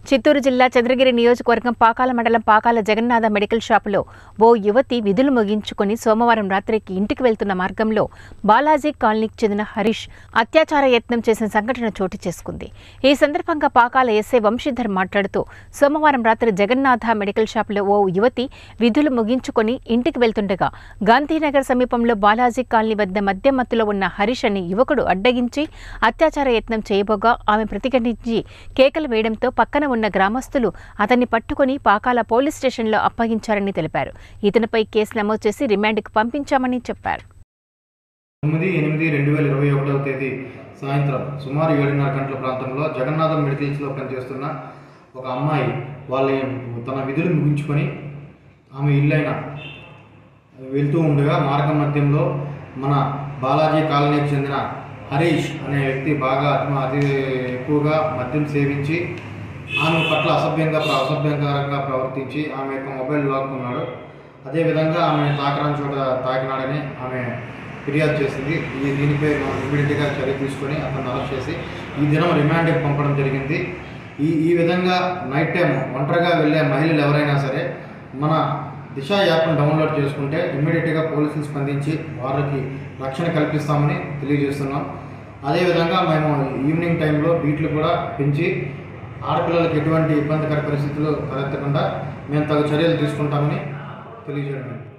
చిత్తూరు జిల్లా చంద్రగిరి నియోజకవర్గం పాకాల మండలం పాకాల జగన్నాథ మెడికల్ షాపులో ఓ యువతి విధులు ముగించుకొని సోమవారం రాత్రికి ఇంటికి వెళ్తున్న మార్గంలో బాలాజీ కాలనీకి చెందిన హరీష్ అత్యాచార యత్నం చేసిన సంఘటన చోటు చేసుకుంది ఈ సందర్భంగా పాకాల ఎస్ఐ వంశీధర్ మాట్లాడుతూ సోమవారం రాత్రి జగన్నాథ మెడికల్ షాపులో ఓ యువతి విధులు ముగించుకొని ఇంటికి వెళ్తుండగా గాంధీనగర్ సమీపంలో బాలాజీ కాలనీ వద్ద మద్యం మత్తులో ఉన్న హరీష్ అనే యువకుడు అడ్డగించి అత్యాచార యత్నం చేయబోగా ఆమె ప్రతిఘటించి కేకలు వేయడంతో పక్కన ఉన్న గ్రామస్తులు అతన్ని పట్టుకుని పాకాల పోలీస్ స్టేషన్లో అప్పగించారని తెలిపారు ఇతనిపై కేసు నమోదు చేసి రిమాండ్కు పంపించామని చెప్పారు తొమ్మిది ఎనిమిది రెండు వేల ఇరవై ఒకటవ తేదీ సాయంత్రం సుమారు ఏడున్నర గంటల ప్రాంతంలో జగన్నాథం మెడికల్స్లో పనిచేస్తున్న ఒక అమ్మాయి వాళ్ళ తన విధులు ముగించుకొని ఆమె ఇల్లైన వెళ్తూ ఉండగా మార్గ మధ్యంలో మన బాలాజీ కాలనీకి చెందిన హరీష్ అనే వ్యక్తి బాగా అతి- అతి ఎక్కువగా మద్యం సేవించి ఆమె పట్ల అసభ్యంగా ప్ర- అసభ్యంకరంగా ప్రవర్తించి ఆమె యొక్క మొబైల్ లాక్కున్నాడు అదేవిధంగా ఆమె తాకరాని చోట తాకినాడని ఆమె ఫిర్యాదు చేసింది ఈ దీనిపై మనం ఇమీడియట్గా చర్య తీసుకొని అతను అరెస్ట్ చేసి ఈ దినం రిమాండ్కి పంపడం జరిగింది ఈ ఈ విధంగా నైట్ టైం ఒంటరిగా వెళ్ళే మహిళలు ఎవరైనా సరే మన దిశ యాప్ను డౌన్లోడ్ చేసుకుంటే ఇమ్మీడియట్గా పోలీసులు స్పందించి వారికి రక్షణ కల్పిస్తామని తెలియజేస్తున్నాం అదేవిధంగా మేము ఈవినింగ్ టైంలో బీట్లు కూడా పెంచి ఆడపిల్లలకు ఎటువంటి ఇబ్బందికర పరిస్థితులు తలెత్తకుండా మేము తగు చర్యలు తీసుకుంటామని తెలియజేయడం